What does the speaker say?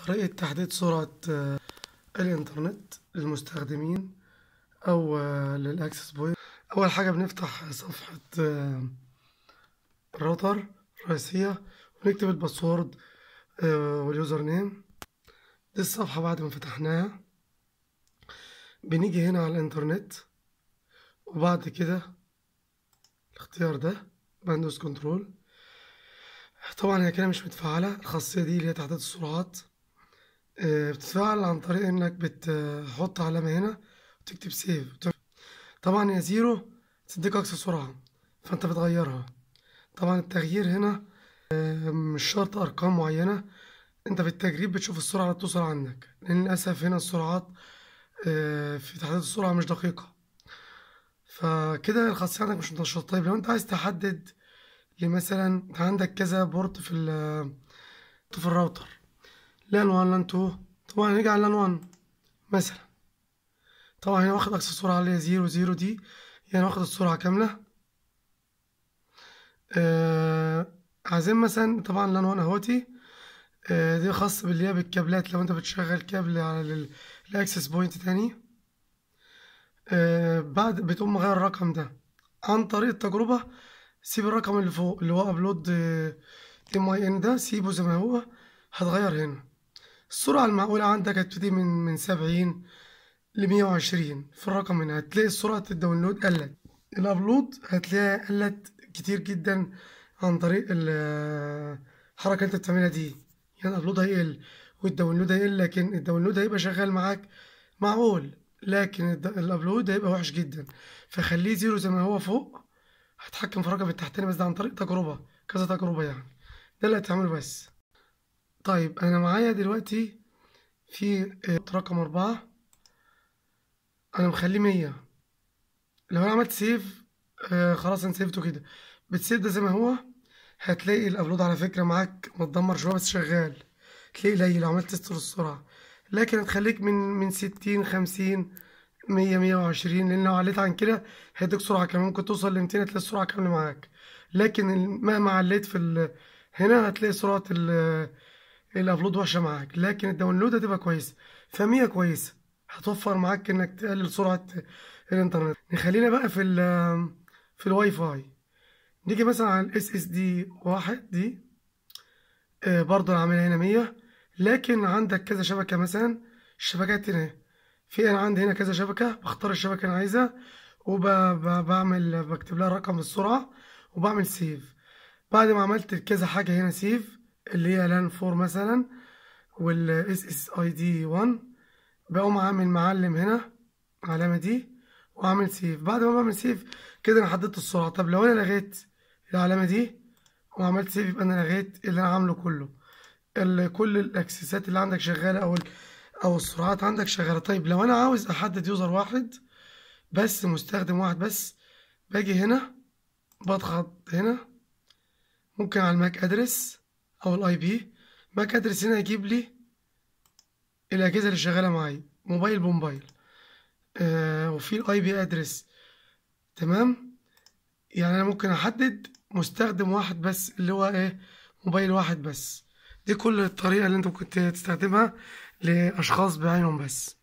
طريقة تحديد سرعة آه، الإنترنت للمستخدمين أو آه، للأكسس بوينت أول حاجة بنفتح صفحة آه، الراوتر الرئيسية ونكتب الباسورد آه، واليوزر نيم دي الصفحة بعد ما فتحناها بنيجي هنا على الإنترنت وبعد كده الاختيار ده بندوس كنترول طبعا هي كده مش متفعلة الخاصية دي اللي هي تحديد السرعات آه، بتتفعل عن طريق انك بتحط علامة هنا وتكتب سيف طبعا هي زيرو تديك اقصى سرعة فانت بتغيرها طبعا التغيير هنا آه، مش شرط ارقام معينة انت في التجريب بتشوف السرعة اللي بتوصل عندك لان للاسف هنا السرعات آه، في تحديد السرعة مش دقيقة فكده الخاصية عندك مش منتشرة طيب لو انت عايز تحدد مثلا انت عندك كذا بورت في ال في الراوتر لان 1 لان 2 طبعا هنيجي على لان 1 مثلا طبعا هنا واخد اقصى سرعة اللي هي زيرو زيرو دي يعني واخد السرعة كاملة آه عايزين مثلا طبعا لان 1 اهوتي آه دي خاص باللي هي بالكابلات لو انت بتشغل كابل على الاكسس بوينت تاني آه بعد بتقوم مغير الرقم ده عن طريق التجربة سيب الرقم اللي فوق اللي هو ابلود ام اي ان ده سيبه زي ما هو هتغير هنا السرعة المعقولة عندك هتبتدي من من سبعين لمية وعشرين في الرقم هنا هتلاقي سرعة الداونلود قلت الابلود هتلاقيها قلت كتير جدا عن طريق الحركة اللي انت بتعملها دي يعني الابلود هيقل والداونلود هيقل لكن الداونلود هيبقى شغال معاك معقول لكن الابلود هيبقى وحش جدا فخليه زيرو زي ما هو فوق هتحكم في الرقم التحتاني بس ده عن طريق تجربة كذا تجربة يعني ده اللي هتعمله بس طيب أنا معايا دلوقتي في رقم أربعة أنا مخليه مية لو أنا عملت سيف آه خلاص أنا سيفته كده بتسيب ده زي ما هو هتلاقي الأبلود على فكرة معاك متدمر شوية بس شغال تلاقي قليل لو عملت تستر السرعة لكن هتخليك من من ستين خمسين مية مية وعشرين لأن لو عليت عن كده هيديك سرعة كمان ممكن توصل لميتين هتلاقي السرعة كاملة معاك لكن مهما عليت في ال... هنا هتلاقي سرعة ال... الأبلود وحشة معاك لكن الداونلود هتبقى كويسة فمية كويسة هتوفر معاك إنك تقلل سرعة الإنترنت نخلينا بقى في ال... في الواي فاي نيجي مثلا على الاس اس دي واحد دي آه برضه أنا عاملها هنا مية لكن عندك كذا شبكة مثلا الشبكات هنا في انا عندي هنا كذا شبكه بختار الشبكه اللي انا عايزها وبعمل بكتب لها رقم السرعه وبعمل سيف بعد ما عملت كذا حاجه هنا سيف اللي هي لان 4 مثلا والاس اس اي دي 1 بقوم عامل معلم هنا العلامه دي واعمل سيف بعد ما بعمل سيف كده انا حددت السرعه طب لو انا لغيت العلامه دي وعملت سيف يبقى انا لغيت اللي انا عامله كله كل الاكسسات اللي عندك شغاله او او السرعات عندك شغاله طيب لو انا عاوز احدد يوزر واحد بس مستخدم واحد بس باجي هنا بضغط هنا ممكن على الماك ادرس او الاي بي ماك ادرس هنا يجيب لي الاجهزه اللي شغاله معايا موبايل بموبايل آه وفي الاي بي ادرس تمام يعني انا ممكن احدد مستخدم واحد بس اللي هو ايه موبايل واحد بس دي كل الطريقه اللي انت ممكن تستخدمها لأشخاص بعينهم بس